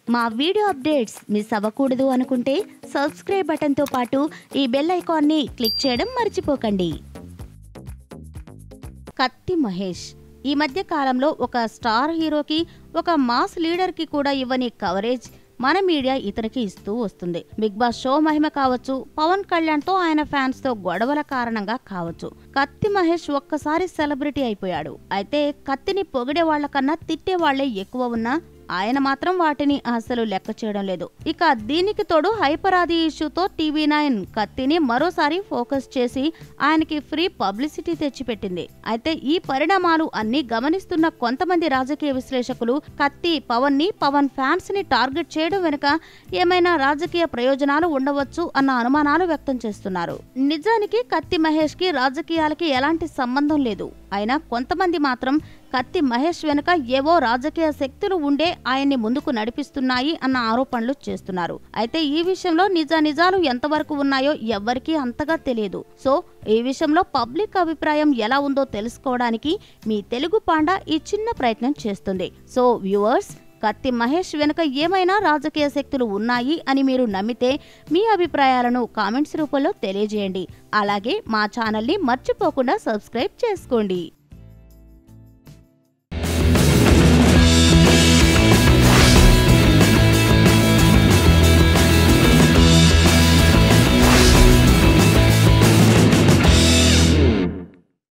మా video updates miss అవ్వకూడదు అనుకుంటే సబ్స్క్రైబ్ బటన్తో పాటు ఈ బెల్ ఐకాన్ని క్లిక్ చేయడం మర్చిపోకండి కత్తి మహేష్ ఈ మధ్య కాలంలో ఒక స్టార్ హీరోకి ఒక మాస్ లీడర్కి కూడా ఇవ్వని కవరేజ్ మన మీడియా ఇతనికి ఇస్తూ వస్తుంది బిగ్ బాస్ షో మహిమ కావచ్చు పవన్ కళ్యాణ్ తో ఆయన ఫ్యాన్స్ తో గొడవల కారణంగా కావచ్చు కత్తి మహేష్ ఒక్కసారి సెలబ్రిటీ అయిపోయాడు అయితే కత్తిని పొగిడే వాళ్ళకన్నా తిట్టే వాళ్లే ఎక్కువ ఉన్నా ఆయన మాత్రం వాటిని అసలు లెక్క చేయడం లేదు ఇక దీనికి తోడు హైపరాది ఇష్యూతో టీవీ నైన్ కత్తిని మరోసారి ఫోకస్ చేసి ఆయనకి ఫ్రీ పబ్లిసిటీ తెచ్చిపెట్టింది అయితే ఈ పరిణామాలు అన్ని గమనిస్తున్న కొంతమంది రాజకీయ విశ్లేషకులు కత్తి పవన్ ని పవన్ ఫ్యాన్స్ ని టార్గెట్ చేయడం వెనుక ఏమైనా రాజకీయ ప్రయోజనాలు ఉండవచ్చు అన్న అనుమానాలు వ్యక్తం చేస్తున్నారు నిజానికి కత్తి మహేష్ కి రాజకీయాలకి ఎలాంటి సంబంధం లేదు అయినా కొంతమంది మాత్రం కత్తి మహేష్ వెనుక ఏవో రాజకీయ శక్తులు ఉండే ఆయన్ని ముందుకు నడిపిస్తున్నాయి అన్న ఆరోపణలు చేస్తున్నారు అయితే ఈ విషయంలో నిజ నిజాలు ఎంతవరకు ఉన్నాయో ఎవ్వరికీ అంతగా తెలియదు సో ఈ విషయంలో పబ్లిక్ అభిప్రాయం ఎలా ఉందో తెలుసుకోవడానికి మీ తెలుగు పాండా ఈ చిన్న ప్రయత్నం చేస్తుంది సో వ్యూవర్స్ కత్తి మహేష్ వెనుక ఏమైనా రాజకీయ శక్తులు ఉన్నాయి అని మీరు నమ్మితే మీ అభిప్రాయాలను కామెంట్స్ రూపంలో తెలియజేయండి అలాగే మా ఛానల్ని మర్చిపోకుండా సబ్స్క్రైబ్ చేసుకోండి